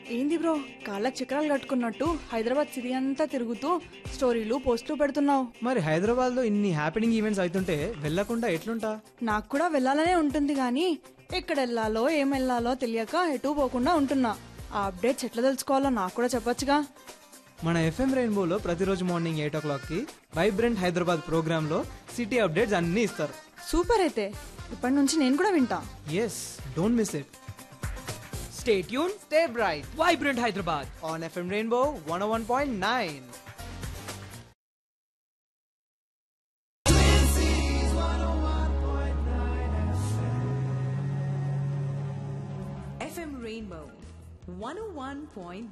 ఏంది బ్రో కాళ్ళకి చక్రాలు కట్టుకున్నట్టు హైదరాబాద్ సిటీ అంతా తిరుగుతూ స్టోరీలు పోస్టులు పెడుతున్నావు మరి హైదరాబాద్లో ఇన్ని హ్యాపెనింగ్ ఈవెంట్స్ అవుతుంటే వెళ్ళకుండా ఎట్లుంటా నాకు కూడా వెళ్ళాలనే ఉంటుంది కానీ ఎక్కడ వెళ్ళాలో ఏం వెళ్ళాలో తెలియక ఎటు పోకుండా ఉంటున్నా ఆ అప్డేట్స్ ఎట్లా తెలుసుకోవాలో నాకు కూడా చెప్పొచ్చుగా మన ఎఫ్ఎం రెయిన్బోలో ప్రతిరోజు మార్నింగ్ ఎయిట్ ఓ క్లాక్కి వైబ్రెంట్ హైదరాబాద్ ప్రోగ్రాంలో సిటీ అప్డేట్స్ అన్నీ ఇస్తారు సూపర్ అయితే ఇప్పటి నుంచి నేను కూడా వింటా yes don't miss it stay tune stay bright vibrant Hyderabad on FM Rainbow one one point nine FM Rainbow 101.9.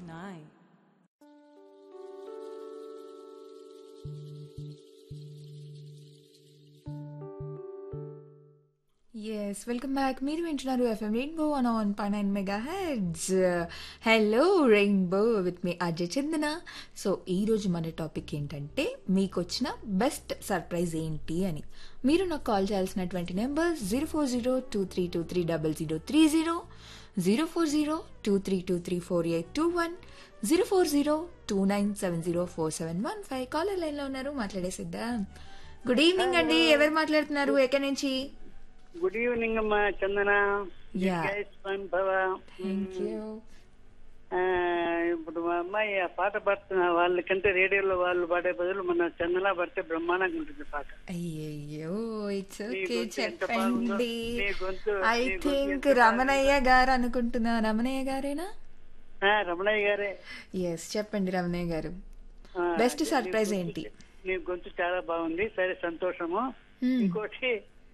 Yes welcome back మీరు వింటున్నారు FM Rainbow one one point nine mega heads hello Rainbow with me Ajay Chandana so ఈరోజు మన topic ఏంటంటే మీకు వచ్చిన best surprise ఏంటి అని మీరు నాకు కాల్ చేయాల్సినటువంటి number zero four zero two three two three double zero three zero zero four zero two three two three four eight two one zero four zero two nine seven zero four seven one five caller లైన్లో ఉన్నారు మాట్లాడేసిద్దాం good evening అండి ఎవరు మాట్లాడుతున్నారు ఎక్కడి నుంచి good evening అమ్మా చందన Yeah. దీర్ఘాయుష్మాన్ భవ thank you ఆ, ఇప్పుడు మా అమ్మాయి ఆ పాట పాడుతున్న వాళ్ళకంటే రేడియోలో వాళ్ళు పాడే బదులు మన చందన పడితే బ్రహ్మాండంగా ఉంటుంది పాట అయ్యయ్యో ఇట్స్ నీ ఓకే గొంతు ఎంత బాగుందో, చెప్పండి నీ గొంతు- ఐ నీ గొంతు థింక్ ఎంత రమణయ్య గారు అనుకుంటున్నా రమణయ్య గారేనా ఆ, రమణయ్య గారే ఎస్ చెప్పండి రమణయ్య గారు ఆ, బెస్ట్ నీ సర్ప్రైజ్ గొంతు- ఏంటి నీ గొంతు చాలా బాగుంది సరే సంతోషము Hmm. ఇంకోటి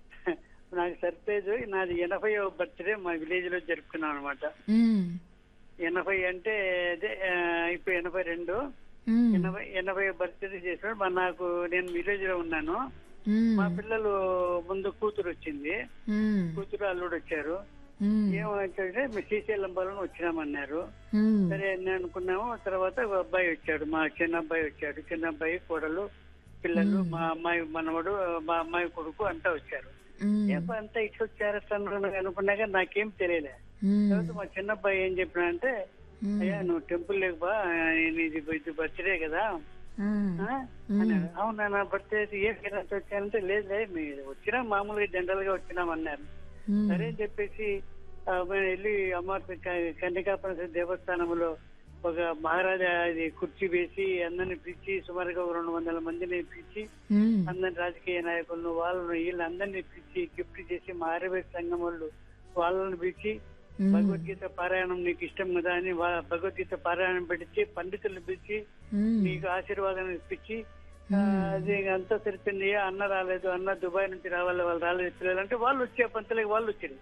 నాకు సర్ప్రైజ్ నాది ఎనభై బర్త్డే మా విలేజ్ లో జరుపుకున్నాం అనమాట మ్మ్. ఎనభై అంటే అదే ఆ, ఇప్పుడు ఎనభై రెండు మ్మ్. ఎనభై ఎనభై బర్త్డే చేసినాడు మరి నాకు నేను విలేజ్ లో ఉన్నాను మ్మ్. మా పిల్లలు ముందు కూతురు వచ్చింది మ్మ్. కూతురు అల్లుడు వచ్చారు మ్మ్. ఏమంటే మేము శ్రీశైలం బలం వచ్చినామన్నారు మ్మ్. సరే అని అనుకున్నాము తర్వాత ఒక అబ్బాయి వచ్చాడు మా చిన్న అబ్బాయి వచ్చాడు చిన్న అబ్బాయి కోడలు పిల్లలు మా అమ్మాయి మనవడు మా అమ్మాయి కొడుకు అంతా వచ్చారు మ్మ్. ఏప అంతా ఇట్లా వచ్చారు అనుకున్నాక నాకేం తెలియలే మ్మ్. తర్వాత మా చిన్న అబ్బాయి ఏం చెప్పినాడంటే అయ్యా నువ్వు టెంపుల్ లేకపో ఇది ఇది బర్త్డే కదా మ్మ్. ఆ? అన్నారు. అవునా నా బర్త్డే ఏం కదా వచ్చానంటే లేదు లేదు మీరు వచ్చినా మామూలుగా జనరల్ గా వచ్చినాం అన్నారు మ్మ్. సరే అని చెప్పేసి ఆ, మేము వెళ్ళి అమ్మవారి క- కన్యకాపర దేవస్థానంలో ఒక మహారాజా అది కుర్చీ వేసి అందరిని పిలిచి సుమారుగా ఒక రెండు వందల మందిని పిలిచి మ్మ్. అందరి రాజకీయ నాయకులను వాళ్ళను వీళ్ళు అందరినీ పిలిచి గిఫ్ట్ చేసి మా ఆర్యవేద సంఘం వాళ్ళు వాళ్ళని పిలిచి భగవద్గీత పారాయణం నీకు ఇష్టం కదా అని వా- భగవద్గీత పారాయణం పెట్టి పండితులను పిలిచి మ్మ్. నీకు ఆశీర్వాదం ఇప్పించి ఆ, అది అంతా సరిపోయింది అన్న రాలేదు అన్న దుబాయ్ నుంచి రావాలి వాళ్ళు రాలేదు పిల్లలు అంటే వాళ్ళు వచ్చే పంతలకి వాళ్ళు వచ్చారు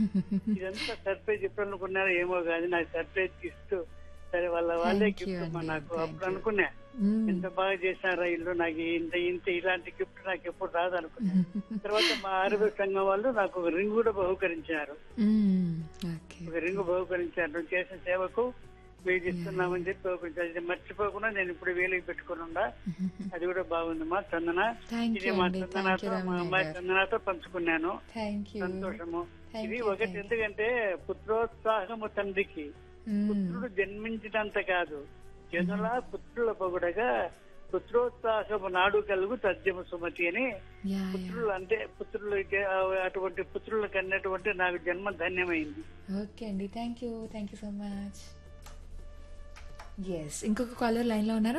ఇదంతా సర్ప్రైజ్ ఎప్పుడు అనుకున్నారో ఏమో కాదు నాకు సర్ప్రైజ్ ఇస్తూ సరే వాళ్ళ వాళ్ళే Thank you గిఫ్ట్ అమ్మా అండి. నాకు Thank అప్పుడు you. అనుకున్నా మ్మ్. ఎంత బాగా చేశారా ఇల్లు నాకు ఇంత ఇంత ఇలాంటి గిఫ్ట్ నాకు ఎప్పుడు రాదు అనుకున్నా తర్వాత మా ఆరోగ్య సంఘం వాళ్ళు నాకు ఒక రింగ్ కూడా బహుకరించారు మ్మ్. ఓకే ఒక రింగ్ బహుకరించారు నువ్వు చేసిన సేవకు మీరు ఇస్తున్నామని చెప్పి బహుకరించారు ఇది మర్చిపోకుండా నేను ఇప్పుడు వేలికి పెట్టుకున్నా అది కూడా బాగుందమ్మా చందన Thank ఇది you మా అండి. Thank చందనతో you, మా రమణయ్య అమ్మాయి గారు. చందనతో పంచుకున్నాను థ్యాంక్ యూ సంతోషము Thank ఇది you, ఒకటి thank you. ఎందుకంటే పుత్రోత్సాహము తండ్రికి మ్మ్. పుత్రుడు జన్మించినంత కాదు జనుల పుత్రుల పొగుడగా పుత్రోత్సాహము నాడు కలుగు తథ్యము సుమతి అని యా యా పుత్రులు అంటే పుత్రులు జ- అటువంటి పుత్రులకు అన్నటువంటి నాకు జన్మ ధన్యమైంది ఓకే అండి thank you thank you so much yes ఇంకొక కాలర్ లైన్లో ఉన్నారు